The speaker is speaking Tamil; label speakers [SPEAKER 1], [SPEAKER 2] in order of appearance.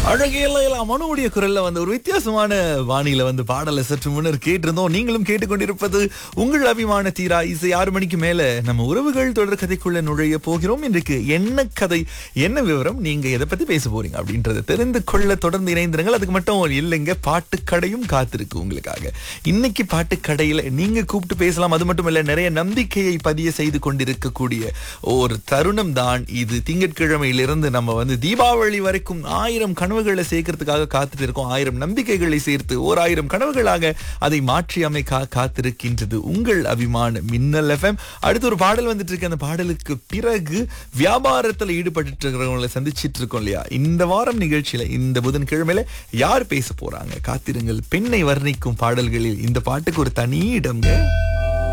[SPEAKER 1] அழகியல மனுவுடைய குரல்ல வந்து ஒரு வித்தியாசமான வாணியில வந்து பாடலை சற்று முன்னர் கேட்டிருந்தோம் நீங்களும் கேட்டுக்கொண்டிருப்பது உங்கள் அபிமான தீரா இசை ஆறு மணிக்கு மேல நம்ம உறவுகள் தொடர் கதைக்குள்ள நுழைய போகிறோம் இன்றைக்கு என்ன கதை என்ன விவரம் நீங்க எதை பத்தி பேச போறீங்க அப்படின்றத தெரிந்து கொள்ள தொடர்ந்து இணைந்திருங்கள் அதுக்கு மட்டும் இல்லைங்க பாட்டுக்கடையும் காத்திருக்கு உங்களுக்காக இன்னைக்கு பாட்டுக்கடையில நீங்க கூப்பிட்டு பேசலாம் அது மட்டும் இல்ல நிறைய நம்பிக்கையை பதிய செய்து கொண்டிருக்கக்கூடிய ஒரு தருணம் தான் இது திங்கட்கிழமையிலிருந்து நம்ம வந்து தீபாவளி வரைக்கும் ஆயிரம் கனவுகளை சேர்க்கறதுக்காக காத்துட்டு இருக்கோம் ஆயிரம் நம்பிக்கைகளை சேர்த்து ஓர் ஆயிரம் கனவுகளாக அதை மாற்றி அமைக்க காத்திருக்கின்றது உங்கள் அபிமான மின்னல் எஃப்எம் அடுத்து ஒரு பாடல் வந்துட்டு இருக்கு அந்த பாடலுக்கு பிறகு வியாபாரத்துல ஈடுபட்டு இருக்கிறவங்களை சந்திச்சிட்டு இருக்கோம் இல்லையா இந்த வாரம் நிகழ்ச்சியில இந்த புதன்கிழமையில யார் பேச போறாங்க காத்திருங்கள் பெண்ணை வர்ணிக்கும் பாடல்களில் இந்த பாட்டுக்கு ஒரு தனி இடம்ங்க